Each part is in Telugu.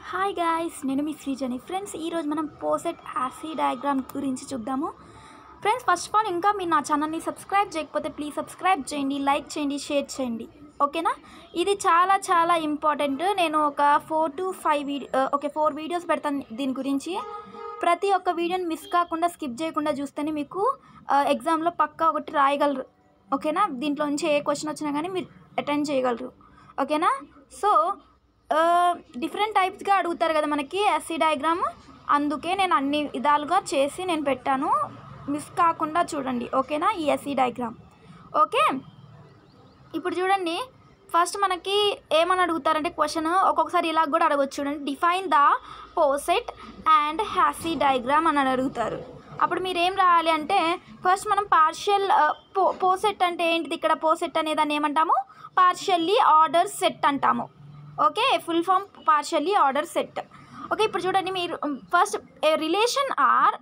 హాయ్ గాయ్స్ నేను మీ శ్రీజని ఫ్రెండ్స్ ఈరోజు మనం పోసెట్ యాసీ డయాగ్రామ్ గురించి చూద్దాము ఫ్రెండ్స్ ఫస్ట్ ఆఫ్ ఆల్ ఇంకా మీరు నా ఛానల్ని సబ్స్క్రైబ్ చేయకపోతే ప్లీజ్ సబ్స్క్రైబ్ చేయండి లైక్ చేయండి షేర్ చేయండి ఓకేనా ఇది చాలా చాలా ఇంపార్టెంట్ నేను ఒక four to five video okay four videos పెడతాను దీని గురించి ప్రతి ఒక్క వీడియోని మిస్ కాకుండా స్కిప్ చేయకుండా చూస్తేనే మీకు ఎగ్జామ్లో పక్కా ఒకటి రాయగలరు ఓకేనా దీంట్లో నుంచి ఏ క్వశ్చన్ వచ్చినా కానీ మీరు అటెండ్ చేయగలరు ఓకేనా సో డిఫరెంట్ టైప్స్గా అడుగుతారు కదా మనకి ఎస్సీ డయాగ్రామ్ అందుకే నేను అన్ని విధాలుగా చేసి నేను పెట్టాను మిస్ కాకుండా చూడండి ఓకేనా ఈ ఎస్సీ డయాగ్రామ్ ఓకే ఇప్పుడు చూడండి ఫస్ట్ మనకి ఏమని అడుగుతారంటే క్వశ్చన్ ఒక్కొక్కసారి ఇలా కూడా అడగవచ్చు చూడండి define the poset and Hasse diagram అని అడుగుతారు అప్పుడు మీరు ఏం రాయాలి అంటే ఫస్ట్ మనం పార్షియల్ పో పోసెట్ అంటే ఏంటిది ఇక్కడ పోసెట్ అనే దాన్ని ఏమంటాము పార్షియల్లీ ఆర్డర్ సెట్ అంటాము okay full form partially order set okay ఇప్పుడు చూడండి మీరు first A relation are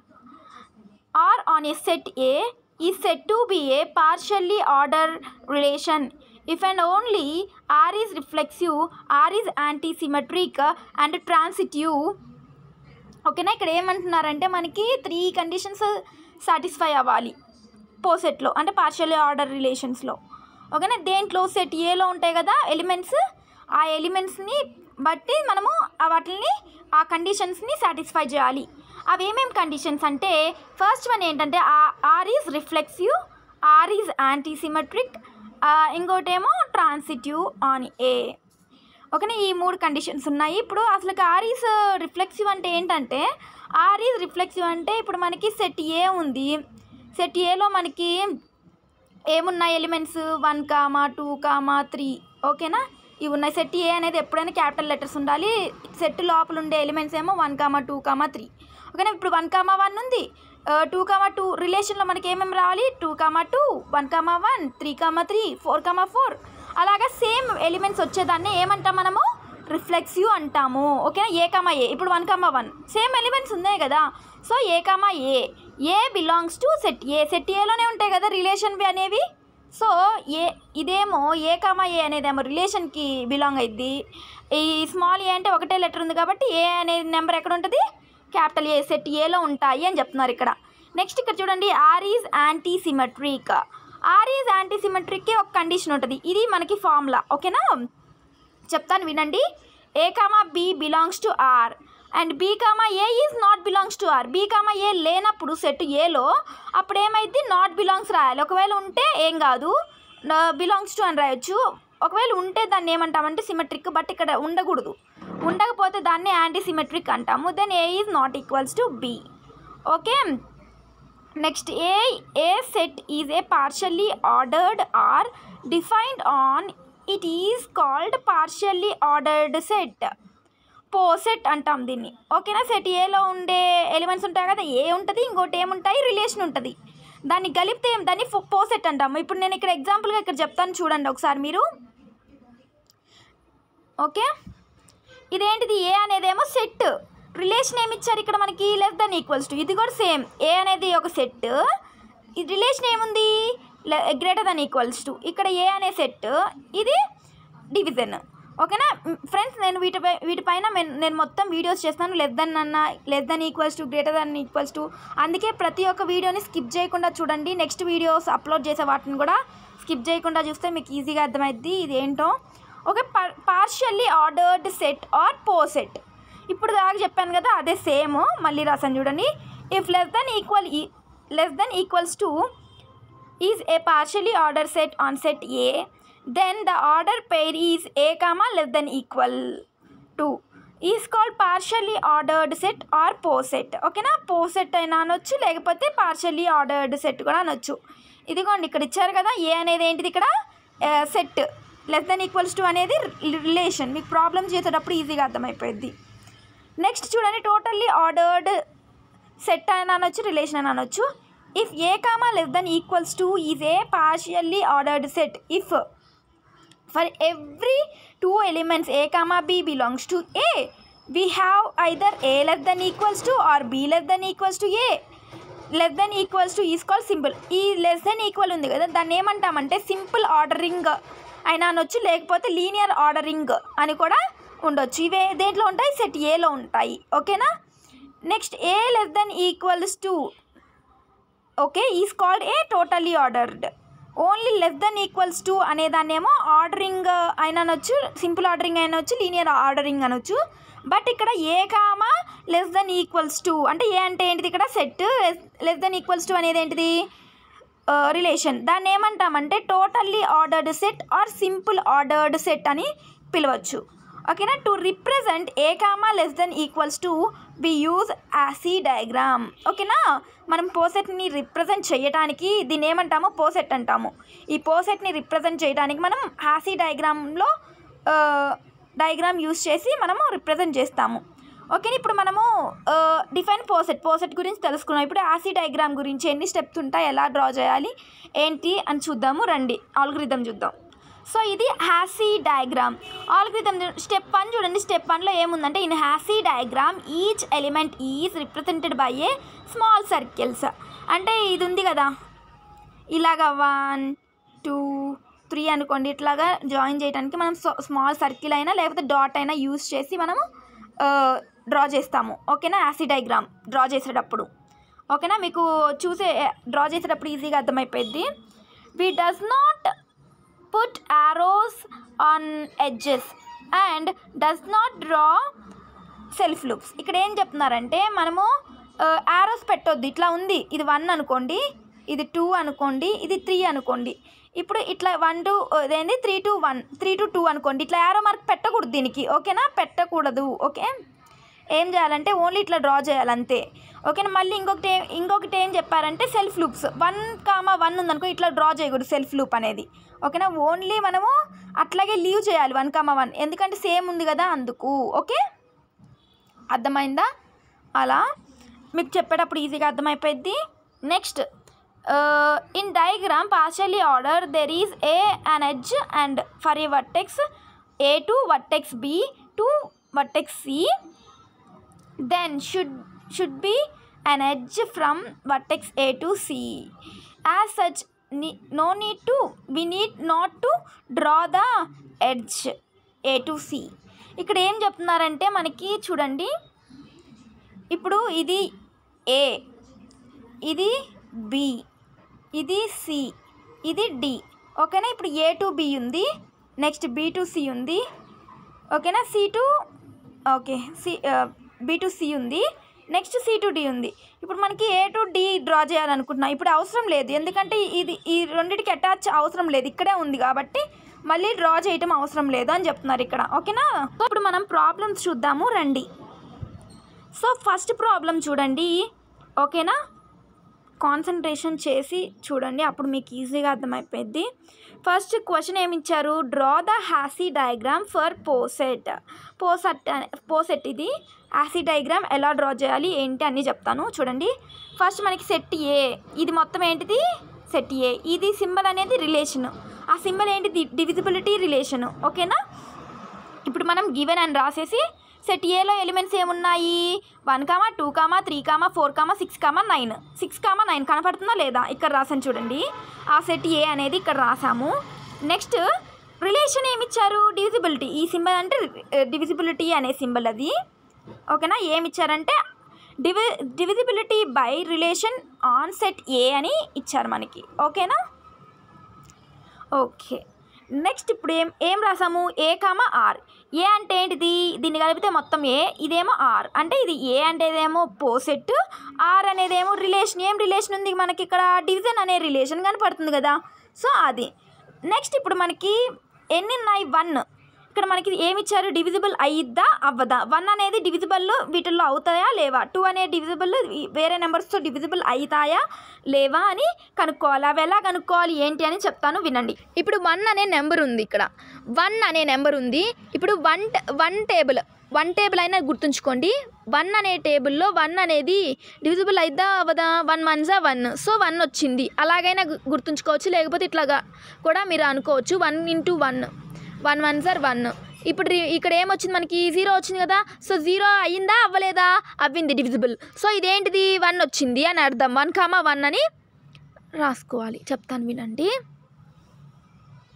are on a set ఏ ఈ set to be A partially order relation if and only are is reflexive R is anti symmetric and transitive ఓకేనా ఇక్కడ ఏమంటున్నారంటే మనకి త్రీ కండిషన్స్ సాటిస్ఫై అవ్వాలి పోసెట్లో అంటే పార్షియల్ ఆర్డర్ రిలేషన్స్లో ఓకేనా దేంట్లో సెట్ ఏలో ఉంటాయి కదా ఎలిమెంట్స్ ఆ ఎలిమెంట్స్ని బట్టి మనము ఆ వాటిని ఆ కండిషన్స్ని సాటిస్ఫై చేయాలి అవి ఏమేమి కండిషన్స్ అంటే ఫస్ట్ వన్ ఏంటంటే R is reflexive R is anti symmetric ఇంకోటేమో ట్రాన్సిటివ్ ఆన్ ఏ ఓకేనా ఈ మూడు కండిషన్స్ ఉన్నాయి ఇప్పుడు అసలు ఆర్ ఈజ్ రిఫ్లెక్సివ్ అంటే ఏంటంటే ఆర్ ఈజ్ రిఫ్లెక్సివ్ అంటే ఇప్పుడు మనకి సెట్ ఏ ఉంది సెట్ ఏలో మనకి ఏమున్నాయి elements one comma two comma three ఓకేనా ఇవి ఉన్నాయి సెట్ ఏ అనేది ఎప్పుడైనా క్యాపిటల్ లెటర్స్ ఉండాలి సెట్ లోపల ఉండే ఎలిమెంట్స్ ఏమో one comma two comma three ఓకేనా ఇప్పుడు వన్ కామా వన్ ఉంది టూ కామా టూ రిలేషన్లో మనకి ఏమేమి రావాలి two comma two one comma one three comma three four comma four అలాగా సేమ్ ఎలిమెంట్స్ వచ్చేదాన్ని ఏమంటాం మనము రిఫ్లెక్సివ్ అంటాము ఓకేనా ఏ కామా ఏ ఇప్పుడు one comma one same elements ఉన్నాయి కదా so A comma A A belongs to set A set ఏలోనే ఉంటాయి కదా రిలేషన్ అనేవి సో ఏ ఇదేమో ఏ కామా ఏ అనేదేమో రిలేషన్కి బిలాంగ్ అయింది ఈ స్మాల్ ఏ అంటే ఒకటే లెటర్ ఉంది కాబట్టి ఏ అనే నెంబర్ ఎక్కడ ఉంటుంది క్యాపిటల్ ఏ సెట్ ఏలో ఉంటాయి అని చెప్తున్నారు ఇక్కడ నెక్స్ట్ ఇక్కడ చూడండి R is anti symmetric R is anti సిమెట్రిక్కి ఒక కండిషన్ ఉంటుంది ఇది మనకి ఫార్ములా ఓకేనా చెప్తాను వినండి A comma B belongs to R and B comma A is not belongs to R B comma A లేనప్పుడు సెట్ ఏలో అప్పుడు ఏమైంది నాట్ బిలాంగ్స్ రాయాలి ఒకవేళ ఉంటే ఏం కాదు బిలాంగ్స్ టు అని రాయొచ్చు ఒకవేళ ఉంటే దాన్ని ఏమంటామంటే సిమెట్రిక్ బట్ ఇక్కడ ఉండకూడదు ఉండకపోతే దాన్ని యాంటీ సిమెట్రిక్ అంటాము then A is not equals to B okay next A A set is a partially ordered R defined on it is called partially ordered set poset అంటాం దీన్ని ఓకేనా సెట్ ఏలో ఉండే ఎలిమెంట్స్ ఉంటాయి కదా ఏ ఉంటుంది ఇంకోటి ఏముంటాయి రిలేషన్ ఉంటుంది దాన్ని కలిపితే ఏం- దాన్ని ఫో- పోసెట్ అంటాము ఇప్పుడు నేను ఇక్కడ ఎగ్జాంపుల్గా ఇక్కడ చెప్తాను చూడండి ఒకసారి మీరు ఓకే ఇదేంటిది ఏ అనేదేమో సెట్ రిలేషన్ ఏమి ఇచ్చారు ఇక్కడ మనకి లెస్ దెన్ ఈక్వల్స్ టు ఇది కూడా సేమ్ ఏ అనేది ఒక సెట్ ఈ రిలేషన్ ఏముంది గ్రేటర్ దెన్ ఈక్వల్స్ టు ఇక్కడ ఏ అనే సెట్ ఇది డివిజన్ ఓకేనా ఫ్రెండ్స్ నేను వీటిపై వీటిపైన మెన్- నేను మొత్తం వీడియోస్ చేస్తాను లెస్ దెన్ అన్న less than equals to greater than equals to అందుకే ప్రతి ఒక్క వీడియోని స్కిప్ చేయకుండా చూడండి నెక్స్ట్ వీడియోస్ అప్లోడ్ చేసే వాటిని కూడా స్కిప్ చేయకుండా చూస్తే మీకు ఈజీగా అర్థమైద్ది ఇది ఏంటో okay partially ordered set or poset ఇప్పుడు దాకా చెప్పాను కదా అదే సేమ్ మళ్ళీ రాసాను చూడండి if less than equal less than equals to is a partially order set on set A then the order pair is A comma less than equal to is called partially ordered set or poset ఓకేనా పోసెట్ అయినా అనొచ్చు లేకపోతే పార్షియల్లీ ఆర్డర్డ్ సెట్ కూడా అనొచ్చు ఇదిగోండి ఇక్కడ ఇచ్చారు కదా ఏ అనేది ఏంటిది ఇక్కడ set less than equals to అనేది రిలేషన్ మీకు ప్రాబ్లమ్ చేసేటప్పుడు ఈజీగా అర్థమైపోయింది నెక్స్ట్ చూడండి టోటల్లీ ఆర్డర్డ్ సెట్ అని అనొచ్చు రిలేషన్ అని అనొచ్చు if A comma less than equals to is a partially ordered set if for every two elements A comma B belongs to A we have either A less than equals to or B less than equals to A less than equals to is call simple ఈ లెస్ దెన్ ఈక్వల్ ఉంది కదా దాన్ని ఏమంటామంటే సింపుల్ ఆర్డరింగ్ అయినా అనొచ్చు లేకపోతే లీనియర్ ఆర్డరింగ్ అని కూడా ఉండొచ్చు ఇవే దేంట్లో ఉంటాయి సెట్ ఏలో ఉంటాయి ఓకేనా next A less than equals to okay is called a totally ordered only less than equals to అనేదాన్నేమో ఆర్డరింగ్ అయినా అనొచ్చు సింపుల్ ఆర్డరింగ్ అయినా అనొచ్చు లీనియర్ ఆర్డరింగ్ అనొచ్చు బట్ ఇక్కడ A comma less than equals to అంటే ఏ అంటే ఏంటిది ఇక్కడ set less than equals to అనేది ఏంటిది రిలేషన్ దాన్ని ఏమంటామంటే totally ordered set or simple ordered set అని పిలవచ్చు ఓకేనా to represent A comma less than equals to we use Hasse diagram ఓకేనా మనం పోసెట్ని రిప్రజెంట్ చేయడానికి దీన్ని ఏమంటామో పోసెట్ అంటాము ఈ పోసెట్ని రిప్రజెంట్ చేయడానికి మనం యాసీ డయాగ్రామ్లో డయాగ్రామ్ యూస్ చేసి మనము రిప్రజెంట్ చేస్తాము ఓకే ఇప్పుడు మనము డిఫైన్ పోసెట్ పోసెట్ గురించి తెలుసుకున్నాం ఇప్పుడు యాసీ డయాగ్రామ్ గురించి ఎన్ని స్టెప్స్ ఉంటాయి ఎలా డ్రా చేయాలి ఏంటి అని చూద్దాము రండి ఆల్గరిథం చూద్దాం సో ఇది Hasse diagram algorithm step one చూడండి స్టెప్ వన్లో ఏముందంటే in Hasse diagram each element is represented by a small circles అంటే ఇది ఉంది కదా ఇలాగా వన్ టూ త్రీ అనుకోండి ఇట్లాగా జాయిన్ చేయడానికి మనం స్మాల్ సర్కిల్ అయినా లేకపోతే డాట్ అయినా యూస్ చేసి మనము డ్రా చేస్తాము ఓకేనా యాసీ డయాగ్రామ్ డ్రా చేసేటప్పుడు ఓకేనా మీకు చూసే డ్రా చేసేటప్పుడు ఈజీగా అర్థమైపోయింది we does not put arrows on edges and does not draw self loops ఇక్కడ ఏం చెప్తున్నారంటే మనము యారోస్ పెట్టొద్దు ఇట్లా ఉంది ఇది వన్ అనుకోండి ఇది టూ అనుకోండి ఇది త్రీ అనుకోండి ఇప్పుడు ఇట్లా వన్ టూ ఇదేంది three to one three to two అనుకోండి ఇట్లా యారో మార్క్ పెట్టకూడదు దీనికి ఓకేనా పెట్టకూడదు ఓకే ఏం చేయాలంటే ఓన్లీ ఇట్లా డ్రా చేయాలి అంతే ఓకేనా మళ్ళీ ఇంకొకటి ఏం- ఇంకొకటి ఏం చెప్పారంటే self loops one comma one ఉందనుకో ఇట్లా డ్రా చేయకూడదు సెల్ఫ్ లూప్ అనేది ఓకేనా ఓన్లీ మనము అట్లాగే లీవ్ చేయాలి వన్ కామా వన్ ఎందుకంటే సేమ్ ఉంది కదా అందుకు ఓకే అర్థమైందా అలా మీకు చెప్పేటప్పుడు ఈజీగా అర్థమైపోయింది next in diagram partially order there is a an edge and for a vertex a to vertex b to vertex c then should should be an edge from vertex A to C. As such, ne- no need to we need not to draw the edge A to C. ఇక్కడ ఏం చెప్తున్నారంటే మనకి చూడండి ఇప్పుడు ఇది ఏ ఇది బి ఇది సి ఇది డి ఓకేనా ఇప్పుడు ఏ టు బి ఉంది నెక్స్ట్ బి టు సి ఉంది ఓకేనా C to okay C B to C ఉంది నెక్స్ట్ సి టు డి ఉంది ఇప్పుడు మనకి ఏ టు డి డ్రా చేయాలనుకుంటున్నాం ఇప్పుడు అవసరం లేదు ఎందుకంటే ఇది ఈ రెండింటికి అటాచ్ అవసరం లేదు ఇక్కడే ఉంది కాబట్టి మళ్ళీ డ్రా చేయటం అవసరం లేదు అని చెప్తున్నారు ఇక్కడ ఓకేనా సో ఇప్పుడు మనం ప్రాబ్లమ్స్ చూద్దాము రండి సో ఫస్ట్ ప్రాబ్లం చూడండి ఓకేనా కాన్సన్ట్రేషన్ చేసి చూడండి అప్పుడు మీకు ఈజీగా అర్థమైపోద్ది ఫస్ట్ క్వశ్చన్ ఏమి ఇచ్చారు draw the Hasse diagram for poset poset poset ఇది హ్యాసీ డయాగ్రామ్ ఎలా డ్రా చేయాలి ఏంటి అన్నీ చెప్తాను చూడండి ఫస్ట్ మనకి సెట్ ఏ ఇది మొత్తం ఏంటిది సెట్ ఏ ఇది సింబల్ అనేది రిలేషన్ ఆ సింబల్ ఏంటి డివిజిబిలిటీ రిలేషన్ ఓకేనా ఇప్పుడు మనం గివెన్ అని రాసేసి సెట్ ఏలో ఎలిమెంట్స్ ఏమున్నాయి one comma two comma three comma four comma six comma nine six comma nine కనపడుతుందా లేదా ఇక్కడ రాసాను చూడండి ఆ సెట్ ఏ అనేది ఇక్కడ రాసాము నెక్స్ట్ రిలేషన్ ఏమిచ్చారు డివిజిబిలిటీ ఈ సింబల్ అంటే డివిజిబిలిటీ అనే సింబల్ అది ఓకేనా ఏమిచ్చారంటే divi divisibility by relation on set A అని ఇచ్చారు మనకి ఓకేనా ఓకే నెక్స్ట్ ఇప్పుడు ఏం ఏం రాసాము ఏ కామా ఆర్ ఏ అంటే ఏంటిది దీన్ని కలిపితే మొత్తం ఏ ఇదేమో ఆర్ అంటే ఇది ఏ అంటే ఇదేమో పోసెట్ ఆర్ అనేదేమో రిలేషన్ ఏం రిలేషన్ ఉంది మనకి ఇక్కడ డివిజన్ అనే రిలేషన్ కనపడుతుంది కదా సో అది నెక్స్ట్ ఇప్పుడు మనకి ఎన్ని ఉన్నాయి వన్ ఇక్కడ మనకి ఏమి ఇచ్చారు డివిజిబుల్ అయ్యిద్దా అవ్వదా వన్ అనేది డివిజిబుల్ వీటిల్లో అవుతాయా లేవా టూ అనే డివిజిబుల్ వేరే నెంబర్స్తో డివిజిబుల్ అవుతాయా లేవా అని కనుక్కోవాలి అవి ఎలా కనుక్కోవాలి ఏంటి అని చెప్తాను వినండి ఇప్పుడు వన్ అనే నెంబర్ ఉంది ఇక్కడ వన్ అనే నెంబర్ ఉంది ఇప్పుడు one one table one table అయినా గుర్తుంచుకోండి వన్ అనే టేబుల్లో వన్ అనేది డివిజిబుల్ అయిద్దా అవ్వదా వన్ వన్జా వన్ సో వన్ వచ్చింది అలాగైనా గు- గుర్తుంచుకోవచ్చు లేకపోతే ఇట్లాగా కూడా మీరు అనుకోవచ్చు one into one one one sir one ఇప్పుడు రి- ఇక్కడ ఏమొచ్చింది మనకి జీరో వచ్చింది కదా సో జీరో అయ్యిందా అవ్వలేదా అవ్వింది డివిజిబుల్ సో ఇదేంటిది వన్ వచ్చింది అని అర్థం వన్ కామా వన్ అని రాసుకోవాలి చెప్తాను వినండి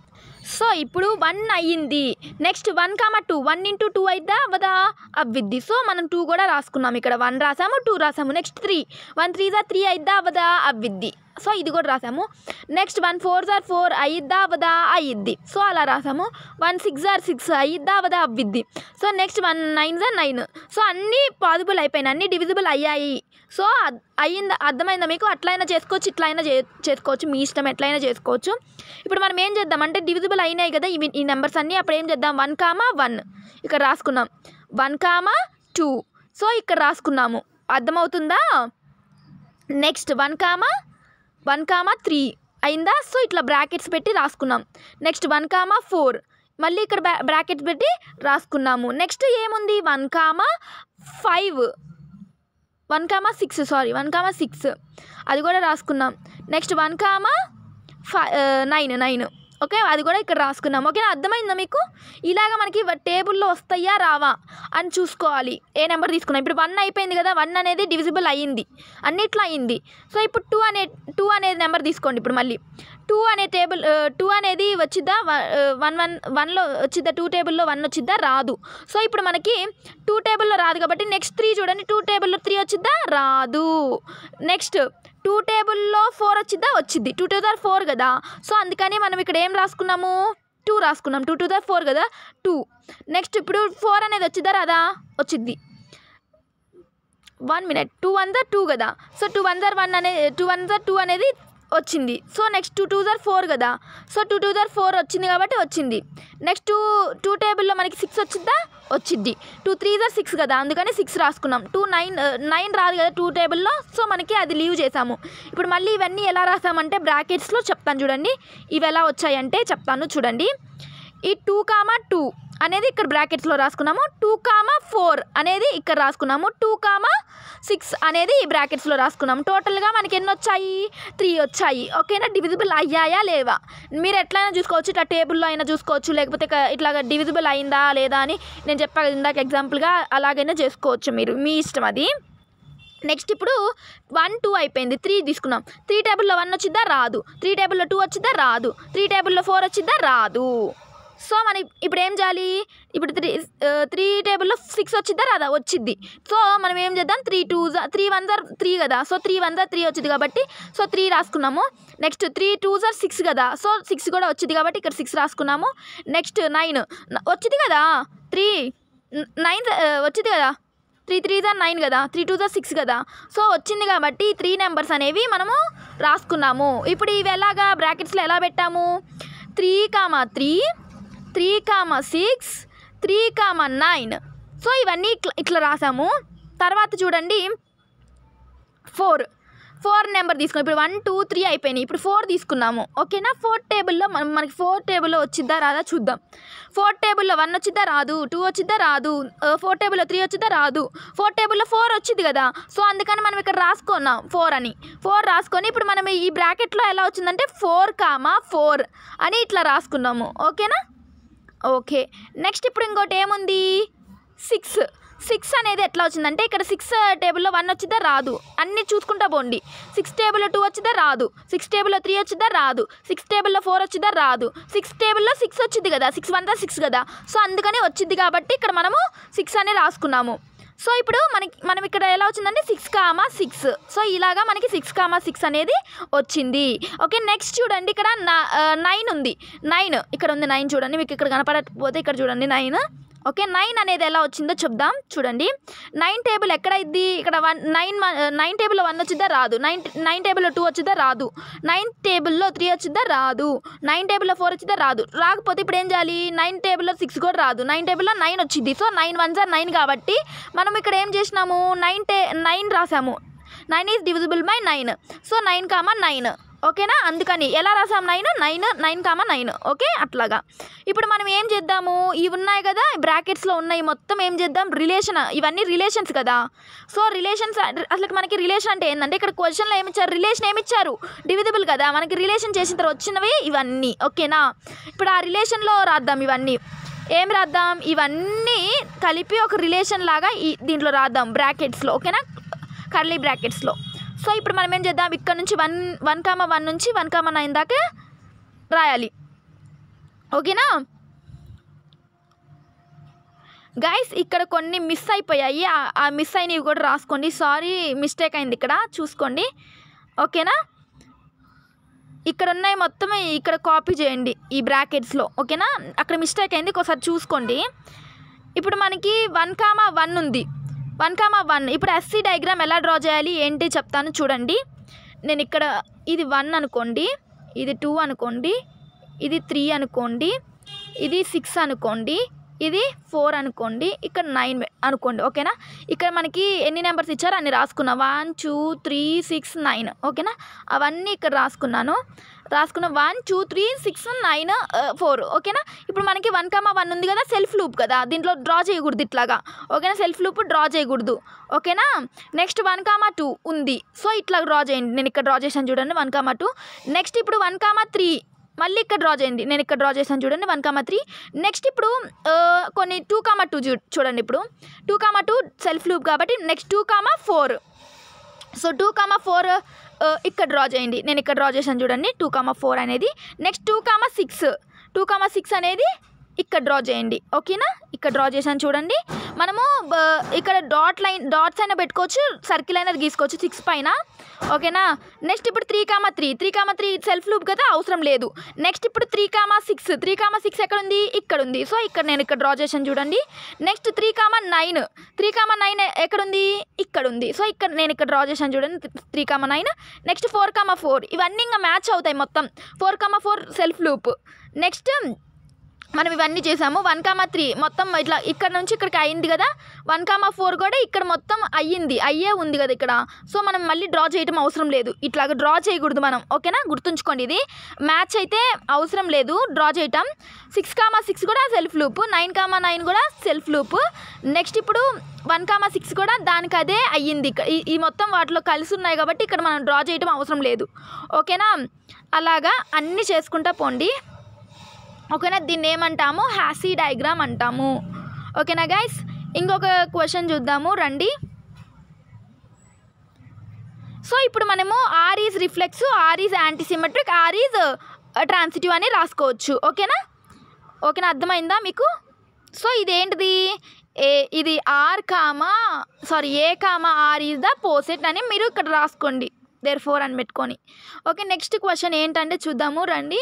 సో ఇప్పుడు వన్ అయ్యింది next one comma two one into two అయిద్దా అవదా అవ్విద్ది సో మనం టూ కూడా రాసుకున్నాం ఇక్కడ వన్ రాసాము టూ రాసాము నెక్స్ట్ త్రీ వన్ త్రీ జా త్రీ అయిద్దా అవదా అవ్విద్ది సో ఇది కూడా రాసాము నెక్స్ట్ వన్ ఫోర్ జార్ ఫోర్ అయ్యిద్దా అవదా అయ్యిద్ది సో అలా రాసాము వన్ సిక్స్ జార్ సిక్స్ అయ్యిద్దా అవదా అవ్విద్ది సో నెక్స్ట్ వన్ నైన్ జార్ నైన్ సో అన్నీ పాజిబుల్ అయిపోయినాయి అన్నీ డివిజిబుల్ అయ్యాయి సో అద్- అయ్యిందా అర్థమైందా మీకు అట్లయినా చేసుకోవచ్చు ఇట్లయినా చే చేసుకోవచ్చు మీ ఇష్టం ఎట్లయినా చేసుకోవచ్చు ఇప్పుడు మనం ఏం చేద్దాం అంటే డివిజిబుల్ అయినాయి కదా ఇవి ఈ నెంబర్స్ అన్నీ అప్పుడు ఏం చేద్దాం వన్ కామా వన్ ఇక్కడ రాసుకున్నాం వన్ కామా టూ సో ఇక్కడ రాసుకున్నాము అర్థమవుతుందా next one comma one comma three అయిందా సో ఇట్లా బ్రాకెట్స్ పెట్టి రాసుకున్నాం నెక్స్ట్ వన్ కామా ఫోర్ మళ్ళీ ఇక్కడ బ్రా బ్రాకెట్స్ పెట్టి రాసుకున్నాము నెక్స్ట్ ఏముంది one comma five one comma six sorry one comma six అది కూడా రాసుకున్నాం నెక్స్ట్ వన్ కామా ఫై నైన్ నైన్ ఓకే అది కూడా ఇక్కడ రాసుకున్నాం ఓకేనా అర్థమైందా మీకు ఇలాగ మనకి వ- టేబుల్లో వస్తాయా రావా అని చూసుకోవాలి ఏ నెంబర్ తీసుకున్నాం ఇప్పుడు వన్ అయిపోయింది కదా వన్ అనేది డివిజిబుల్ అయ్యింది అన్నిట్లో అయ్యింది సో ఇప్పుడు టూ అనే టూ అనేది నెంబర్ తీసుకోండి ఇప్పుడు మళ్ళీ టూ అనే టేబుల్ టూ అనేది వచ్చిద్దా వన్ వన్ వన్లో వచ్చిద్దా టూ టేబుల్లో వన్ వచ్చిద్దా రాదు సో ఇప్పుడు మనకి టూ టేబుల్లో రాదు కాబట్టి నెక్స్ట్ త్రీ చూడండి టూ టేబుల్లో త్రీ వచ్చిద్దా రాదు నెక్స్ట్ టూ టేబుల్లో ఫోర్ వచ్చిద్దా వచ్చిద్ది టూ టూ దార్ ఫోర్ కదా సో అందుకని మనం ఇక్కడ ఏం రాసుకున్నాము టూ రాసుకున్నాం టూ టూ దార్ ఫోర్ కదా టూ నెక్స్ట్ ఇప్పుడు ఫోర్ అనేది వచ్చిద్దా రాదా వచ్చిద్ది వన్ మినిట్ టూ వన్ జర్ టూ కదా సో టూ వన్ జర్ వన్ అనే టూ వన్ జర్ టూ అనేది వచ్చింది సో నెక్స్ట్ టూ టూ జర్ ఫోర్ కదా సో టూ టూ జర్ ఫోర్ వచ్చింది కాబట్టి వచ్చింది నెక్స్ట్ టూ టూ టేబుల్లో మనకి సిక్స్ వచ్చిద్దా వచ్చిద్ది టూ త్రీ జర్ సిక్స్ కదా అందుకని సిక్స్ రాసుకున్నాం టూ నైన్ నైన్ రాదు కదా టూ టేబుల్లో సో మనకి అది లీవ్ చేసాము ఇప్పుడు మళ్ళీ ఇవన్నీ ఎలా రాసామంటే బ్రాకెట్స్లో చెప్తాను చూడండి ఇవి ఎలా వచ్చాయంటే చెప్తాను చూడండి ఈ టూ కామా టూ అనేది ఇక్కడ బ్రాకెట్స్లో రాసుకున్నాము టూ కామా ఫోర్ అనేది ఇక్కడ రాసుకున్నాము టూ కామా సిక్స్ అనేది ఈ బ్రాకెట్స్లో రాసుకున్నాము టోటల్గా మనకి ఎన్ని వచ్చాయి త్రీ వచ్చాయి ఓకేనా డివిజిబుల్ అయ్యాయా లేవా మీరు ఎట్లయినా చూసుకోవచ్చు ఇట్లా టేబుల్లో అయినా చూసుకోవచ్చు లేకపోతే ఇక ఇట్లాగ డివిజిబుల్ అయిందా లేదా అని నేను చెప్పాను కదా ఇందాక ఎగ్జాంపుల్గా అలాగైనా చేసుకోవచ్చు మీరు మీ ఇష్టం అది నెక్స్ట్ ఇప్పుడు వన్ టూ అయిపోయింది త్రీ తీసుకున్నాం త్రీ టేబుల్లో వన్ వచ్చిద్దా రాదు త్రీ టేబుల్లో టూ వచ్చిద్దా రాదు త్రీ టేబుల్లో ఫోర్ వచ్చిద్దా రాదు సో మనం ఇప్పుడు ఏం చేయాలి ఇప్పుడు త్రీ త్రీ టేబుల్లో సిక్స్ వచ్చిద్దా రాదా వచ్చిద్ది సో మనం ఏం చేద్దాం త్రీ టూ త్రీ వన్ జర్ త్రీ కదా సో త్రీ వన్ జర్ త్రీ వచ్చింది కాబట్టి సో త్రీ రాసుకున్నాము నెక్స్ట్ త్రీ టూ జర్ సిక్స్ కదా సో సిక్స్ కూడా వచ్చింది కాబట్టి ఇక్కడ సిక్స్ రాసుకున్నాము నెక్స్ట్ నైన్ వచ్చింది కదా త్రీ నైన్ వచ్చింది కదా త్రీ త్రీ జా నైన్ కదా త్రీ టూ జా సిక్స్ కదా సో వచ్చింది కాబట్టి త్రీ నెంబర్స్ అనేవి మనము రాసుకున్నాము ఇప్పుడు ఇవి ఎలాగా బ్రాకెట్స్లో ఎలా పెట్టాము three comma three three comma six three comma nine so ఇవన్నీ ఇట్లా ఇట్లా రాసాము తర్వాత చూడండి ఫోర్ ఫోర్ నెంబర్ తీసుకున్నాం ఇప్పుడు వన్ టూ త్రీ అయిపోయినాయి ఇప్పుడు ఫోర్ తీసుకున్నాము ఓకేనా ఫోర్ టేబుల్లో మనం మనకి ఫోర్ టేబుల్లో వచ్చిద్దా రాదా చూద్దాం ఫోర్ టేబుల్లో వన్ వచ్చిద్దా రాదు టూ వచ్చిద్దా రాదు ఫోర్ టేబుల్లో త్రీ వచ్చిద్దా రాదు ఫోర్ టేబుల్లో ఫోర్ వచ్చింది కదా సో అందుకని మనం ఇక్కడ రాసుకున్నాం ఫోర్ అని ఫోర్ రాసుకొని ఇప్పుడు మనం ఈ బ్రాకెట్లో ఎలా వచ్చిందంటే ఫోర్ కామా ఫోర్ అని ఇట్లా రాసుకున్నాము ఓకేనా ఓకే నెక్స్ట్ ఇప్పుడు ఇంకోటి ఏముంది సిక్స్ సిక్స్ అనేది ఎట్లా వచ్చిందంటే ఇక్కడ సిక్స్ టేబుల్లో వన్ వచ్చిద్దా రాదు అన్ని చూసుకుంటా పోండి సిక్స్ టేబుల్లో టూ వచ్చిద్దా రాదు సిక్స్ టేబుల్లో త్రీ వచ్చిద్దా రాదు సిక్స్ టేబుల్లో ఫోర్ వచ్చిద్దా రాదు సిక్స్ టేబుల్లో సిక్స్ వచ్చింది కదా సిక్స్ వన్ సిక్స్ కదా సో అందుకని వచ్చింది కాబట్టి ఇక్కడ మనము సిక్స్ అని రాసుకున్నాము సో ఇప్పుడు మనకి మనం ఇక్కడ ఎలా వచ్చిందంటే సిక్స్ కామా సిక్స్ సో ఇలాగా మనకి సిక్స్ కామా సిక్స్ అనేది వచ్చింది ఓకే నెక్స్ట్ చూడండి ఇక్కడ నైన్ ఉంది నైన్ ఇక్కడ ఉంది నైన్ చూడండి మీకు ఇక్కడ కనపడకపోతే ఇక్కడ చూడండి నైన్ ఓకే నైన్ అనేది ఎలా వచ్చిందో చెప్దాం చూడండి నైన్ టేబుల్ ఎక్కడ అయింది ఇక్కడ వన్ నైన్ నైన్ టేబుల్లో వన్ వచ్చిద్దా రాదు నైన్ నైన్ టేబుల్లో టూ వచ్చిద్దా రాదు నైన్ టేబుల్లో త్రీ వచ్చిద్దా రాదు నైన్ టేబుల్లో ఫోర్ వచ్చిద్దా రాదు రాకపోతే ఇప్పుడు ఏం చేయాలి నైన్ టేబుల్లో సిక్స్ కూడా రాదు నైన్ టేబుల్లో నైన్ వచ్చింది సో నైన్ వన్ జార్ నైన్ కాబట్టి మనం ఇక్కడ ఏం చేసినాము నైన్ టే నైన్ రాసాము nine is divisible by nine so nine comma nine ఓకేనా అందుకని ఎలా రాసాం nine nine nine comma nine okay అట్లాగా ఇప్పుడు మనం ఏం చేద్దాము ఇవి ఉన్నాయి కదా బ్రాకెట్స్లో ఉన్నాయి మొత్తం ఏం చేద్దాం రిలేషన్ ఇవన్నీ రిలేషన్స్ కదా సో రిలేషన్స్ అసలు మనకి రిలేషన్ అంటే ఏంటంటే ఇక్కడ క్వశ్చన్లో ఏమి ఇచ్చారు రిలేషన్ ఏమి ఇచ్చారు డివిజిబుల్ కదా మనకి రిలేషన్ చేసిన తర్వాత వచ్చినవి ఇవన్నీ ఓకేనా ఇప్పుడు ఆ రిలేషన్లో రాద్దాం ఇవన్నీ ఏం రాద్దాం ఇవన్నీ కలిపి ఒక రిలేషన్ లాగా ఈ దీంట్లో రాద్దాం బ్రాకెట్స్లో ఓకేనా కర్లీ బ్రాకెట్స్లో సో ఇప్పుడు మనం ఏం చేద్దాం ఇక్కడ నుంచి వన్ వన్ కామ వన్ నుంచి వన్ కామ నైన్ దాకా రాయాలి ఓకేనా గైస్ ఇక్కడ కొన్ని మిస్ అయిపోయాయి ఆ- ఆ మిస్ అయినవి కూడా రాసుకోండి సారీ మిస్టేక్ అయింది ఇక్కడ చూసుకోండి ఓకేనా ఇక్కడ ఉన్నాయి మొత్తం ఇక్కడ కాపీ చేయండి ఈ బ్రాకెట్స్లో ఓకేనా అక్కడ మిస్టేక్ అయింది ఒకసారి చూసుకోండి ఇప్పుడు మనకి వన్ కామా వన్ ఉంది వన్ కామా వన్ ఇప్పుడు ఎస్సీ డయాగ్రామ్ ఎలా డ్రా చేయాలి ఏంటి చెప్తాను చూడండి నేను ఇక్కడ ఇది వన్ అనుకోండి ఇది టూ అనుకోండి ఇది త్రీ అనుకోండి ఇది సిక్స్ అనుకోండి ఇది ఫోర్ అనుకోండి ఇక్కడ నైన్ అనుకోండి ఓకేనా ఇక్కడ మనకి ఎన్ని నెంబర్స్ ఇచ్చారో అన్ని రాసుకున్నా one two three six nine ఓకేనా అవన్నీ ఇక్కడ రాసుకున్నాను రాసుకున్న one two three six nine four ఓకేనా ఇప్పుడు మనకి వన్ కామా వన్ ఉంది కదా సెల్ఫ్ లూప్ కదా దీంట్లో డ్రా చేయకూడదు ఇట్లాగా ఓకేనా సెల్ఫ్ లూప్ డ్రా చేయకూడదు ఓకేనా నెక్స్ట్ వన్ కామా టూ ఉంది సో ఇట్లా డ్రా చేయండి నేను ఇక్కడ డ్రా చేశాను చూడండి వన్ కామా టూ నెక్స్ట్ ఇప్పుడు వన్ కామా త్రీ మళ్ళీ ఇక్కడ డ్రా చేయండి నేను ఇక్కడ డ్రా చేశాను చూడండి వన్ కామా త్రీ నెక్స్ట్ ఇప్పుడు ఆ, కొన్ని టూ కామా టూ చూడండి ఇప్పుడు two comma two self loop కాబట్టి next two comma four so two comma four ఇక్కడ డ్రా చేయండి నేను ఇక్కడ డ్రా చేశాను చూడండి టూ కామా ఫోర్ అనేది next two comma six two comma six అనేది ఇక్కడ డ్రా చేయండి ఓకేనా ఇక్కడ డ్రా చేశాను చూడండి మనము బ- ఇక్కడ డాట్ లైన్ డాట్స్ అయినా పెట్టుకోవచ్చు సర్కిల్ అయినా గీసుకోవచ్చు సిక్స్ పైన ఓకేనా నెక్స్ట్ ఇప్పుడు three comma three three comma three self loop కదా అవసరం లేదు నెక్స్ట్ ఇప్పుడు three comma six three comma six ఎక్కడ ఉంది ఇక్కడ ఉంది సో ఇక్కడ నేను ఇక్కడ డ్రా చేశాను చూడండి next three comma nine three comma nine ఎక్కడ ఉంది ఇక్కడ ఉంది సో ఇక్కడ నేను ఇక్కడ డ్రా చేశాను చూడండి three comma nine next four comma four ఇవన్నీ ఇంకా మ్యాచ్ అవుతాయి మొత్తం four comma four self loop next మనం ఇవన్నీ చేసాము వన్ కామా త్రీ మొత్తం ఇట్లా ఇక్కడ నుంచి ఇక్కడికి అయింది కదా వన్ కామా ఫోర్ కూడా ఇక్కడ మొత్తం అయ్యింది అయ్యే ఉంది కదా ఇక్కడ సో మనం మళ్ళీ డ్రా చేయడం అవసరం లేదు ఇట్లాగ డ్రా చేయకూడదు మనం ఓకేనా గుర్తుంచుకోండి ఇది మ్యాచ్ అయితే అవసరం లేదు డ్రా చేయటం సిక్స్ కామా సిక్స్ కూడా self loop nine comma nine కూడా సెల్ఫ్ లూప్ నెక్స్ట్ ఇప్పుడు వన్ కామా సిక్స్ కూడా దానికి అదే అయ్యింది ఇక- ఈ ఈ మొత్తం వాటిలో కలిసి ఉన్నాయి కాబట్టి ఇక్కడ మనం డ్రా చేయడం అవసరం లేదు ఓకేనా అలాగా అన్నీ చేసుకుంటా పోండి ఓకేనా దీన్ని ఏమంటాము హ్యాసీ డయాగ్రామ్ అంటాము ఓకేనా గైస్ ఇంకొక క్వశ్చన్ చూద్దాము రండి సో ఇప్పుడు మనము R is reflex R is antisymmetric R is transitive అని రాసుకోవచ్చు ఓకేనా ఓకేనా అర్థమైందా మీకు సో ఇదేంటిది ఏ ఇది R comma sorry A comma R is the poset అని మీరు ఇక్కడ రాసుకోండి దేర్ ఫోర్ అని పెట్టుకొని ఓకే నెక్స్ట్ క్వశ్చన్ ఏంటంటే చూద్దాము రండి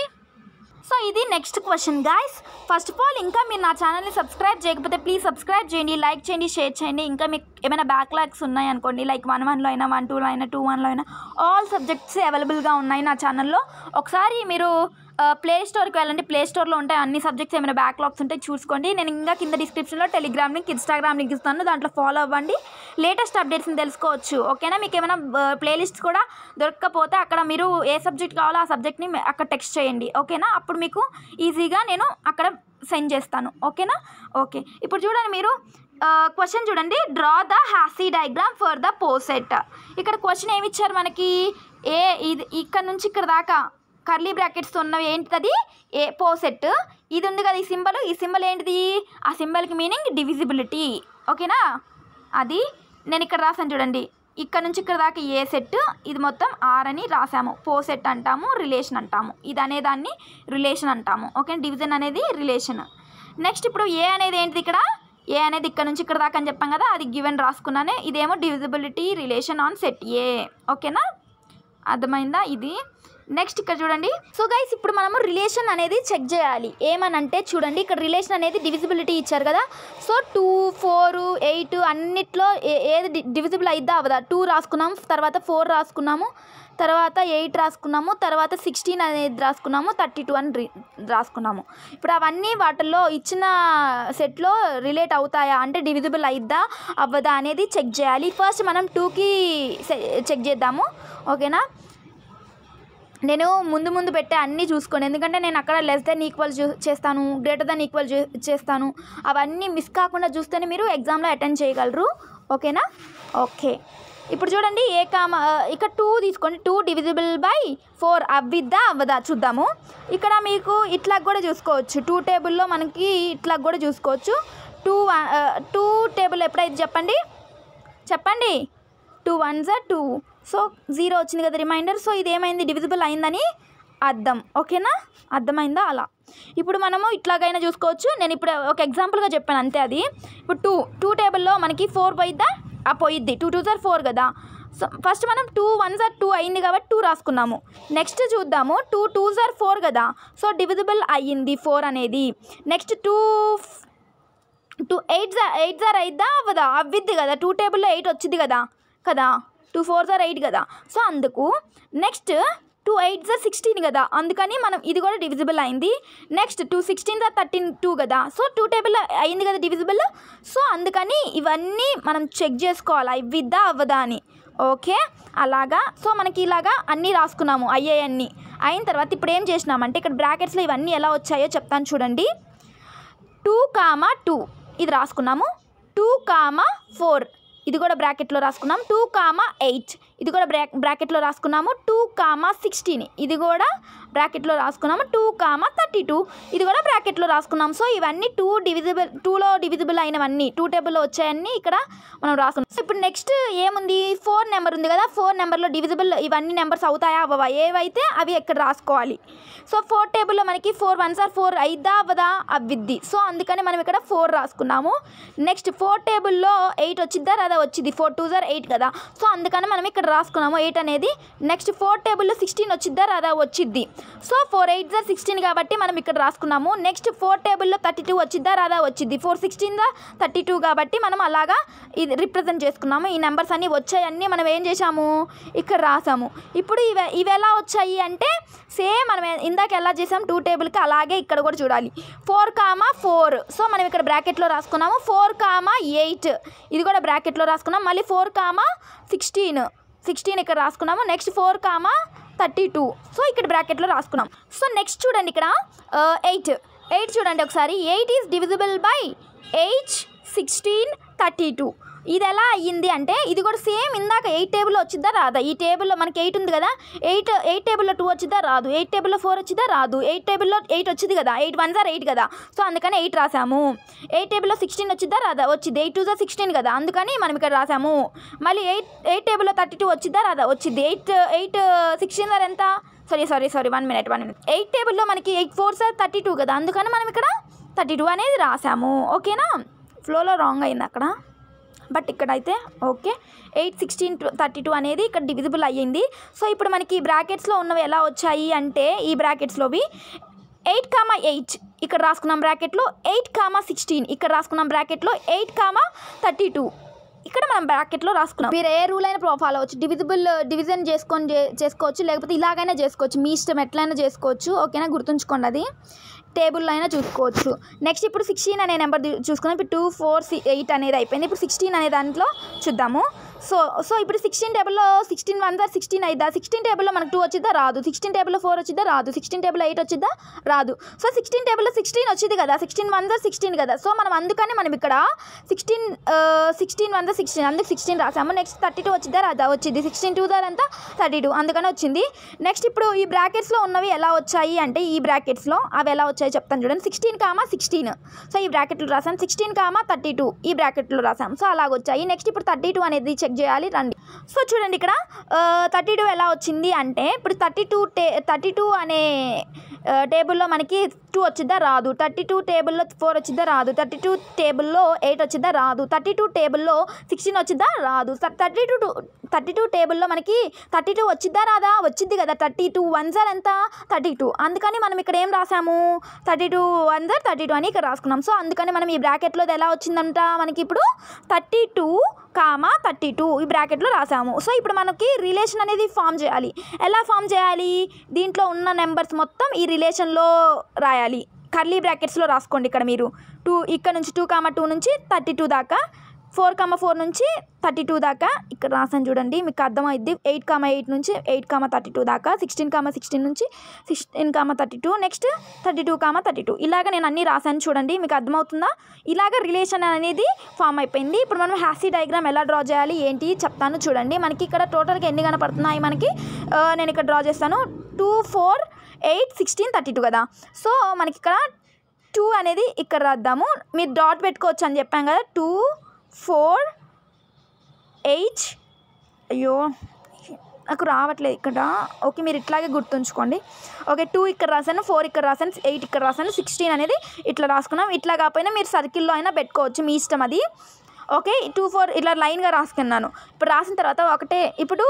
సో ఇది next question guys first of all ఇంకా మీరు నా ఛానల్ని సబ్స్క్రైబ్ చేయకపోతే ప్లీజ్ సబ్స్క్రైబ్ చేయండి లైక్ చేయండి షేర్ చేయండి ఇంకా మీకు ఏమైనా బ్యాక్లాగ్స్ ఉన్నాయి అనుకోండి లైక్ వన్ వన్లో అయినా వన్ టూలో అయినా టూ వన్లో అయినా ఆల్ సబ్జెక్ట్స్ అవైలబుల్గా ఉన్నాయి నా ఛానల్లో ఒకసారి మీరు ప్లే స్టోర్కి వెళ్ళండి ప్లే స్టోర్లో ఉంటాయి అన్ని సబ్జెక్ట్స్ ఏమైనా బ్యాక్లాగ్స్ ఉంటే చూసుకోండి నేను ఇంకా కింద డిస్క్రిప్షన్లో టెలిగ్రామ్ లింక్ ఇన్స్టాగ్రామ్ లింక్ ఇస్తాను దాంట్లో ఫాలో అవ్వండి లేటెస్ట్ అప్డేట్స్ని తెలుసుకోవచ్చు ఓకేనా మీకు ఏమైనా ప్లేలిస్ట్ కూడా దొరకకపోతే అక్కడ మీరు ఏ సబ్జెక్ట్ కావాలో ఆ సబ్జెక్ట్ని అక్కడ టెక్స్ట్ చేయండి ఓకేనా అప్పుడు మీకు ఈజీగా నేను అక్కడ సెండ్ చేస్తాను ఓకేనా ఓకే ఇప్పుడు చూడండి మీరు క్వశ్చన్ చూడండి draw the Hasse diagram for the poset ఇక్కడ క్వశ్చన్ ఏమి ఇచ్చారు మనకి ఏ ఇది ఇక్కడ నుంచి ఇక్కడ దాకా కర్లీ బ్రాకెట్స్ ఉన్నవి ఏంటిది ఏ పోసెట్ ఇది ఉంది కదా ఈ సింబల్ ఈ సింబల్ ఏంటిది ఆ సింబల్కి మీనింగ్ డివిజిబిలిటీ ఓకేనా అది నేను ఇక్కడ రాసాను చూడండి ఇక్కడ నుంచి ఇక్కడ దాకా ఏ సెట్ ఇది మొత్తం ఆర్ అని రాసాము పో సెట్ అంటాము రిలేషన్ అంటాము ఇది అనేదాన్ని రిలేషన్ అంటాము ఓకే డివిజన్ అనేది రిలేషన్ నెక్స్ట్ ఇప్పుడు ఏ అనేది ఏంటిది ఇక్కడ ఏ అనేది ఇక్కడ నుంచి ఇక్కడ దాకా అని చెప్పాం కదా అది గివెన్ రాసుకున్నానే ఇదేమో divisibility relation on set A ఓకేనా అర్థమైందా ఇది నెక్స్ట్ ఇక్కడ చూడండి సో గైస్ ఇప్పుడు మనము రిలేషన్ అనేది చెక్ చేయాలి ఏమనంటే చూడండి ఇక్కడ రిలేషన్ అనేది డివిజిబిలిటీ ఇచ్చారు కదా సో టూ ఫోర్ ఎయిట్ అన్నిట్లో ఏ- ఏది డివిజిబుల్ అయిద్దా అవదా టూ రాసుకున్నాము తర్వాత ఫోర్ రాసుకున్నాము తర్వాత ఎయిట్ రాసుకున్నాము తర్వాత సిక్స్టీన్ అనేది రాసుకున్నాము థర్టీ టూ అని రి- రాసుకున్నాము ఇప్పుడు అవన్నీ వాటిల్లో ఇచ్చిన సెట్లో రిలేట్ అవుతాయా అంటే డివిజిబుల్ అయిద్దా అవ్వదా అనేది చెక్ చేయాలి ఫస్ట్ మనం టూకి చెక్ చేద్దాము ఓకేనా నేను ముందు ముందు పెట్టే అన్నీ చూసుకోండి ఎందుకంటే నేను అక్కడ లెస్ దెన్ ఈక్వల్ చూ చేస్తాను గ్రేటర్ దెన్ ఈక్వల్ చేస్తాను అవన్నీ మిస్ కాకుండా చూస్తేనే మీరు ఎగ్జామ్లో అటెండ్ చేయగలరు ఓకేనా ఓకే ఇప్పుడు చూడండి ఏ కామ ఇక్కడ టూ తీసుకోండి టూ డివిజిబుల్ బై ఫోర్ అవ్విద్దా అవ్వదా చూద్దాము ఇక్కడ మీకు ఇట్లా కూడా చూసుకోవచ్చు టూ టేబుల్లో మనకి ఇట్లా కూడా చూసుకోవచ్చు టూ టూ టేబుల్ ఎప్పుడైతే చెప్పండి చెప్పండి టూ వన్ జా టూ సో జీరో వచ్చింది కదా రిమైండర్ సో ఇది ఏమైంది డివిజిబుల్ అయిందని అర్థం ఓకేనా అర్థమైందా అలా ఇప్పుడు మనము ఇట్లాగైనా చూసుకోవచ్చు నేను ఇప్పుడు ఒక ఎగ్జాంపుల్గా చెప్పాను అంతే అది ఇప్పుడు టూ టూ టేబుల్లో మనకి ఫోర్ పోయిద్దా ఆ పోయిద్ది టూ టూ సార్ ఫోర్ కదా సో ఫస్ట్ మనం టూ వన్ సార్ టూ అయింది కాబట్టి టూ రాసుకున్నాము నెక్స్ట్ చూద్దాము టూ టూ సార్ ఫోర్ కదా సో డివిజిబుల్ అయ్యింది ఫోర్ అనేది నెక్స్ట్ టూ టూ ఎయిట్ జా ఎయిట్ జార్ అయిద్దా అవ్వదా అవ్విద్ది కదా టూ టేబుల్లో ఎయిట్ వచ్చింది కదా కదా టూ ఫోర్ జార్ ఎయిట్ కదా సో అందుకు నెక్స్ట్ టూ ఎయిట్ జార్ సిక్స్టీన్ కదా అందుకని మనం ఇది కూడా డివిజిబుల్ అయింది నెక్స్ట్ టూ సిక్స్టీన్ జార్ థర్టీన్ టూ కదా సో టూ టేబుల్ అయింది కదా డివిజిబుల్ సో అందుకని ఇవన్నీ మనం చెక్ చేసుకోవాలి ఇవ్విద్దా అవ్వదా అని ఓకే అలాగా సో మనకి ఇలాగా అన్నీ రాసుకున్నాము అయ్యాయన్నీ అయిన తర్వాత ఇప్పుడు ఏం చేసినామంటే ఇక్కడ బ్రాకెట్స్లో ఇవన్నీ ఎలా వచ్చాయో చెప్తాను చూడండి టూ కామా టూ ఇది రాసుకున్నాము టూ కామా ఫోర్ ఇది కూడా బ్రాకెట్లో రాసుకున్నాం టూ కామా ఎయిట్ ఇది కూడా బ్రా బ్రాకెట్లో రాసుకున్నాము టూ కామా సిక్స్టీన్ ఇది కూడా బ్రాకెట్లో రాసుకున్నాము టూ కామా థర్టీ టూ ఇది కూడా బ్రాకెట్లో రాసుకున్నాం సో ఇవన్నీ టూ డివిజిబుల్ టూలో డివిజిబుల్ అయినవన్నీ టూ టేబుల్లో వచ్చాయన్నీ ఇక్కడ మనం రాసుకున్నాం సో ఇప్పుడు నెక్స్ట్ ఏముంది ఫోర్ నెంబర్ ఉంది కదా ఫోర్ నెంబర్లో డివిజిబుల్ ఇవన్నీ నెంబర్స్ అవుతాయా అవ్వవా ఏవైతే అవి ఇక్కడ రాసుకోవాలి సో ఫోర్ టేబుల్లో మనకి ఫోర్ వన్ సార్ ఫోర్ అయిద్దా అవ్వదా అవ్విద్ది సో అందుకని మనం ఇక్కడ ఫోర్ రాసుకున్నాము నెక్స్ట్ ఫోర్ టేబుల్లో ఎయిట్ వచ్చిద్దా రాదా వచ్చింది ఫోర్ టూ జార్ ఎయిట్ కదా సో అందుకని మనం ఇక్కడ రాసుకున్నాము ఎయిట్ అనేది నెక్స్ట్ ఫోర్ టేబుల్లో సిక్స్టీన్ వచ్చిద్దా రాదా వచ్చిద్ది సో ఫోర్ ఎయిట్ జార్ సిక్స్టీన్ కాబట్టి మనం ఇక్కడ రాసుకున్నాము నెక్స్ట్ ఫోర్ టేబుల్లో థర్టీ టూ వచ్చిద్దా రాదా వచ్చింది ఫోర్ సిక్స్టీన్ దా థర్టీ టూ కాబట్టి మనం అలాగా ఇది రిప్రజెంట్ చేసుకున్నాము ఈ నెంబర్స్ అన్నీ వచ్చాయన్నీ మనం ఏం చేసాము ఇక్కడ రాసాము ఇప్పుడు ఇవి ఇవి ఎలా వచ్చాయి అంటే సేమ్ మనం ఇందాక ఎలా చేసాం టూ టేబుల్కి అలాగే ఇక్కడ కూడా చూడాలి ఫోర్ కామా ఫోర్ సో మనం ఇక్కడ బ్రాకెట్లో రాసుకున్నాము ఫోర్ కామా ఎయిట్ ఇది కూడా బ్రాకెట్లో రాసుకున్నాం మళ్ళీ ఫోర్ కామా సిక్స్టీన్ సిక్స్టీన్ ఇక్కడ రాసుకున్నాము next four comma thirty two so ఇక్కడ బ్రాకెట్లో రాసుకున్నాం సో నెక్స్ట్ చూడండి ఇక్కడ ఎయిట్ ఎయిట్ చూడండి ఒకసారి eight is divisible by eight sixteen thirty two ఇది ఎలా అయ్యింది అంటే ఇది కూడా సేమ్ ఇందాక ఎయిట్ టేబుల్లో వచ్చిద్దా రాదా ఈ టేబుల్లో మనకి ఎయిట్ ఉంది కదా ఎయిట్ ఎయిట్ టేబుల్లో టూ వచ్చిద్దా రాదు ఎయిట్ టేబుల్లో ఫోర్ వచ్చిద్దా రాదు ఎయిట్ టేబుల్లో ఎయిట్ వచ్చింది కదా ఎయిట్ వన్ జార్ ఎయిట్ కదా సో అందుకని ఎయిట్ రాసాము ఎయిట్ టేబుల్లో సిక్స్టీన్ వచ్చిద్దా రాదా వచ్చింది ఎయిట్ టూ జార్ సిక్స్టీన్ కదా అందుకని మనం ఇక్కడ రాసాము మళ్ళీ ఎయిట్ ఎయిట్ టేబుల్లో థర్టీ టూ వచ్చిద్దా రాదా వచ్చింది ఎయిట్ ఎయిట్ సిక్స్టీన్ జార్ ఎంత sorry sorry sorry one minute one minute eight టేబుల్లో మనకి ఎయిట్ ఫోర్ సార్ థర్టీ టూ కదా అందుకని మనం ఇక్కడ థర్టీ టూ అనేది రాసాము ఓకేనా ఫ్లోలో రాంగ్ అయింది అక్కడ బట్ ఇక్కడైతే okay eight sixteen thirty two అనేది ఇక్కడ డివిజిబుల్ అయ్యింది సో ఇప్పుడు మనకి బ్రాకెట్స్లో ఉన్నవి ఎలా వచ్చాయి అంటే ఈ బ్రాకెట్స్లోవి ఎయిట్ కామా ఎయిట్ ఇక్కడ రాసుకున్నాం బ్రాకెట్లో ఎయిట్ కామా సిక్స్టీన్ ఇక్కడ రాసుకున్నాం బ్రాకెట్లో ఎయిట్ కామా థర్టీ టూ ఇక్కడ మనం బ్రాకెట్లో రాసుకున్నాం మీరు ఏ రూల్ అయినా ఫాలో అవ్వచ్చు డివిజిబుల్ డివిజన్ చేసుకొని చే- చేసుకోవచ్చు లేకపోతే ఇలాగైనా చేసుకోవచ్చు మీ ఇష్టం ఎట్లయినా చేసుకోవచ్చు ఓకేనా గుర్తుంచుకోండి అది టేబుల్లో అయినా చూసుకోవచ్చు నెక్స్ట్ ఇప్పుడు సిక్స్టీన్ అనే నెంబర్ చూసుకున్నాం ఇప్పుడు టూ ఫోర్ ఎయిట్ అనేది అయిపోయింది ఇప్పుడు సిక్స్టీన్ అనే దాంట్లో చూద్దాము సో సో ఇప్పుడు సిక్స్టీన్ టేబుల్లో సిక్స్టీన్ వన్ దా సిక్స్టీన్ అయిద్దా సిక్స్టీన్ టేబుల్లో మనకు టూ వచ్చిద్దా రాదు సిక్స్టీన్ టేబుల్లో ఫోర్ వచ్చిద్దా రాదు సిక్స్టీన్ టేబుల్లో ఎయిట్ వచ్చిద్దా రాదు సో సిక్స్టీన్ టేబుల్లో సిక్స్టీన్ వచ్చింది కదా సిక్స్టీన్ వన్ దా సిక్స్టీన్ కదా సో మనం అందుకని మనం ఇక్కడ సిక్స్టీన్ సిక్స్టీన్ వన్ దా సిక్స్టీన్ అందుకు సిక్స్టీన్ రాసాము నెక్స్ట్ థర్టీ టూ వచ్చిద్దా రాదా వచ్చింది సిక్స్టీన్ టూ దార్ అంతా థర్టీ టూ అందుకని వచ్చింది నెక్స్ట్ ఇప్పుడు ఈ బ్రాకెట్స్లో ఉన్నవి ఎలా వచ్చాయి అంటే ఈ బ్రాకెట్స్లో అవి ఎలా వచ్చాయి చెప్తాను చూడండి సిక్స్టీన్ కామా సిక్స్టీన్ సో ఈ బ్రాకెట్లో రాసాం సిక్స్టీన్ కామా థర్టీ టూ ఈ బ్రాకెట్లో రాసాం సో అలాగ వచ్చాయి నెక్స్ట్ ఇప్పుడు థర్టీ టూ అనేది చెక్ చేయాలి రండి సో చూడండి ఇక్కడ థర్టీ టూ ఎలా వచ్చింది అంటే ఇప్పుడు థర్టీ టూ టే థర్టీ టూ అనే టేబుల్లో మనకి టూ వచ్చిద్దా రాదు థర్టీ టూ టేబుల్లో ఫోర్ వచ్చిద్దా రాదు థర్టీ టూ టేబుల్లో ఎయిట్ వచ్చిద్దా రాదు థర్టీ టూ టేబుల్లో సిక్స్టీన్ వచ్చిద్దా రాదు థర్టీ టూ థర్టీ టూ టేబుల్లో మనకి థర్టీ టూ వచ్చిద్దా రాదా వచ్చింది కదా థర్టీ టూ వన్ జార్ ఎంత థర్టీ టూ అందుకని మనం ఇక్కడ ఏం రాసాము థర్టీ టూ వన్ జార్ థర్టీ టూ అని ఇక్కడ రాసుకున్నాం సో అందుకని మనం ఈ బ్రాకెట్లో ఎలా వచ్చిందంట మనకి ఇప్పుడు thirty two comma thirty two ఈ బ్రాకెట్లో రాసాము సో ఇప్పుడు మనకి రిలేషన్ అనేది ఫామ్ చేయాలి ఎలా ఫామ్ చేయాలి దీంట్లో ఉన్న నెంబర్స్ మొత్తం ఈ రిలేషన్లో రాయాలి కర్లీ బ్రాకెట్స్లో రాసుకోండి ఇక్కడ మీరు టూ ఇక్కడ నుంచి టూ కామా టూ నుంచి థర్టీ టూ దాకా ఫోర్ కామా ఫోర్ నుంచి థర్టీ టూ దాకా ఇక్కడ రాసాను చూడండి మీకు అర్థమైద్ది ఎయిట్ కామా ఎయిట్ నుంచి ఎయిట్ కామా థర్టీ టూ దాకా సిక్స్టీన్ కామా సిక్స్టీన్ నుంచి sixteen comma thirty two next thirty two comma thirty two ఇలాగ నేను అన్ని రాసాను చూడండి మీకు అర్థమవుతుందా ఇలాగ రిలేషన్ అనేది ఫామ్ అయిపోయింది ఇప్పుడు మనం హ్యాసీ డయాగ్రామ్ ఎలా డ్రా చేయాలి ఏంటి చెప్తాను చూడండి మనకి ఇక్కడ టోటల్గా ఎన్ని కనపడుతున్నాయి మనకి ఆ, నేను ఇక్కడ డ్రా చేస్తాను two four eight sixteen thirty two కదా సో మనకి ఇక్కడ టూ అనేది ఇక్కడ రాద్దాము మీరు డాట్ పెట్టుకోవచ్చు అని చెప్పాం కదా టూ ఫోర్ ఎయిట్ అయ్యో నాకు రావట్లేదు ఇక్కడ ఓకే మీరు ఇట్లాగే గుర్తుంచుకోండి ఓకే టూ ఇక్కడ రాశాను ఫోర్ ఇక్కడ రాశాను ఎయిట్ ఇక్కడ రాశాను సిక్స్టీన్ అనేది ఇట్లా రాసుకున్నాం ఇట్లా కాకపోయినా మీరు సర్కిల్లో అయినా పెట్టుకోవచ్చు మీ ఇష్టం అది ఓకే టూ ఫోర్ ఇట్లా లైన్గా రాసుకున్నాను ఇప్పుడు రాసిన తర్వాత ఒకటే ఇప్పుడు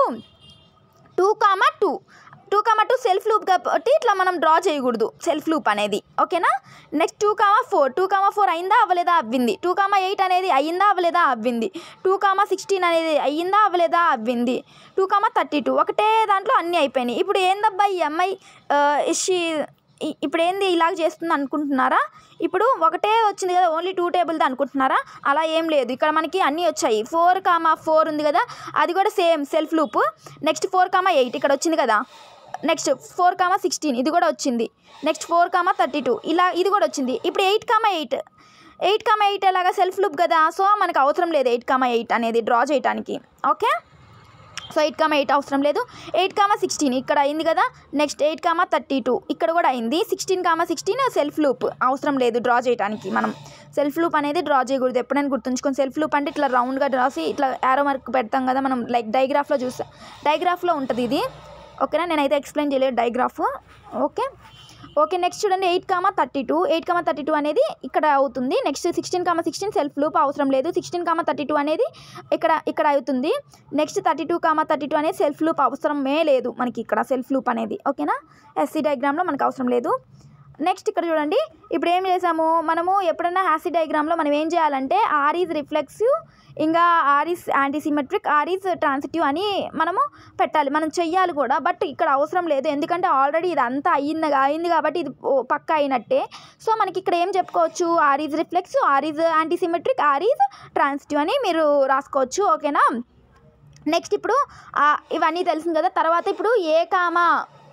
two comma two two comma two self loop కాబట్టి ఇట్లా మనం డ్రా చేయకూడదు సెల్ఫ్ లూప్ అనేది ఓకేనా next two comma four two comma four అయిందా అవ్వలేదా అవ్వింది టూ కామా ఎయిట్ అనేది అయ్యిందా అవ్వలేదా అవ్వింది టూ కామా సిక్స్టీన్ అనేది అయ్యిందా అవ్వలేదా అవ్వింది టూ కామా థర్టీ టూ ఒకటే దాంట్లో అన్నీ అయిపోయినాయి ఇప్పుడు ఏందబ్బా ఈ అమ్మాయి ఆ, ఇషి ఇ- ఇప్పుడు ఏంది ఇలాగ చేస్తుంది అనుకుంటున్నారా ఇప్పుడు ఒకటే వచ్చింది కదా ఓన్లీ టూ టేబుల్ది అనుకుంటున్నారా అలా ఏం లేదు ఇక్కడ మనకి అన్నీ వచ్చాయి ఫోర్ కామా ఫోర్ ఉంది కదా అది కూడా same self loop next four comma eight ఇక్కడ వచ్చింది కదా నెక్స్ట్ ఫోర్ కామా సిక్స్టీన్ ఇది కూడా వచ్చింది next four comma thirty two ఇలా ఇది కూడా వచ్చింది ఇప్పుడు eight comma eight eight comma eight ఎలాగా సెల్ఫ్ లూప్ కదా సో మనకు అవసరం లేదు ఎయిట్ కామా ఎయిట్ అనేది డ్రా చేయడానికి okay so eight comma eight అవసరం లేదు ఎయిట్ కామా సిక్స్టీన్ ఇక్కడ అయింది కదా next eight comma thirty two ఇక్కడ కూడా అయింది sixteen comma sixteen self loop అవసరం లేదు డ్రా చేయడానికి మనం సెల్ఫ్ లూప్ అనేది డ్రా చేయకూడదు ఎప్పుడైనా గుర్తుంచుకొని సెల్ఫ్ లూప్ అంటే ఇట్లా రౌండ్గా రాసి ఇట్లా యారో మార్క్ పెడతాం కదా మనం లైక్ డైగ్రాఫ్లో చూస్తాం డైగ్రాఫ్లో ఉంటుంది ఇది ఓకేనా నేనైతే ఎక్స్ప్లెయిన్ చేయలేదు డైగ్రాఫ్ ఓకే ఓకే నెక్స్ట్ చూడండి eight comma thirty two eight comma thirty two అనేది ఇక్కడ అవుతుంది next sixteen comma sixteen self loop అవసరం లేదు సిక్స్టీన్ కామా థర్టీ టూ అనేది ఇక్కడ ఇక్కడ అవుతుంది next thirty two comma thirty two అనేది సెల్ఫ్ లూప్ అవసరమే లేదు మనకి ఇక్కడ సెల్ఫ్ లూప్ అనేది ఓకేనా ఎస్సీ డయాగ్రామ్లో మనకు అవసరం లేదు నెక్స్ట్ ఇక్కడ చూడండి ఇప్పుడు ఏం చేసాము మనము ఎప్పుడైనా హ్యాసీ డయాగ్రామ్లో మనం ఏం చేయాలంటే ఆర్ ఈజ్ రిఫ్లెక్సివ్ ఇంకా R is antisymmetric R is transitive అని మనము పెట్టాలి మనం చెయ్యాలి కూడా బట్ ఇక్కడ అవసరం లేదు ఎందుకంటే ఆల్రెడీ ఇది అంతా అయ్యింది అయింది కాబట్టి ఇది ఓ పక్క అయినట్టే సో మనకి ఇక్కడ ఏం చెప్పుకోవచ్చు R is reflexive R is antisymmetric R is transitive అని మీరు రాసుకోవచ్చు ఓకేనా నెక్స్ట్ ఇప్పుడు ఆ, ఇవన్నీ తెలిసింది కదా తర్వాత ఇప్పుడు A comma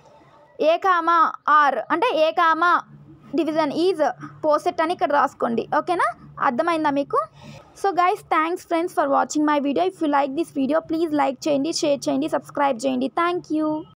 A comma R అంటే A comma division is poset అని ఇక్కడ రాసుకోండి ఓకేనా అర్థమైందా మీకు so guys thanks friends for watching my video if you like this video please like చేయండి షేర్ చేయండి సబ్స్క్రైబ్ చేయండి థ్యాంక్ యూ